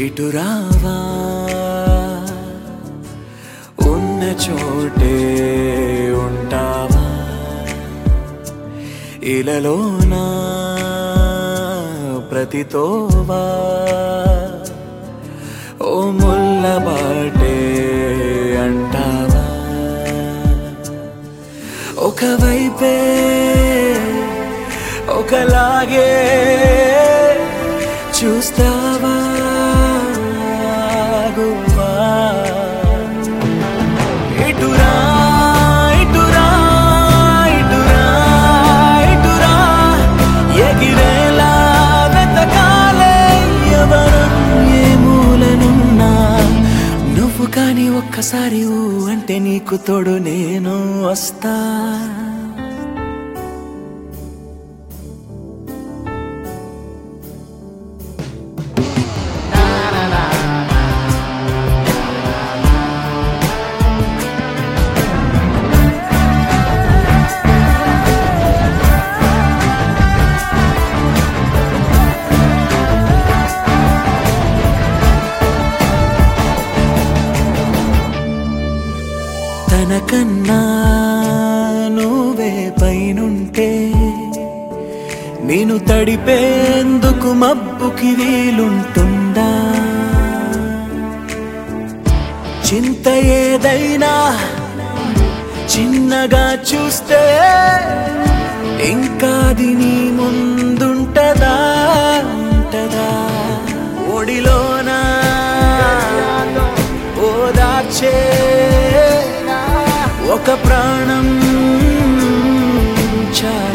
ఇటు రావా ఉన్న చోటే ఉంటావా ఇలలోనా ప్రతితోవా ఓ ముల్ల బాటే అంటావా ఒకవైపే ఒకలాగే చూస్తావా గువ్వా ఇటురా ఇటురా ఇటురా ఇటురా ఎగిరేలా వెతకాలే ఎవరం ఏ మూలనున్నా నువ్వు కాని ఒక్కసారి ఊ అంటే నీకు తోడు నేను వస్తా తనకన్నా నువ్వే పైనుంటే నేను తడిపేందుకు మబ్బుకి వీలుంటుందా చింత ఏదైనా చిన్నగా చూస్తే ఇంకాది నీ ముందుంటదా ఉంటదా ఒడిలోనా ఓదార్చే ఒక ప్రాణం చాలు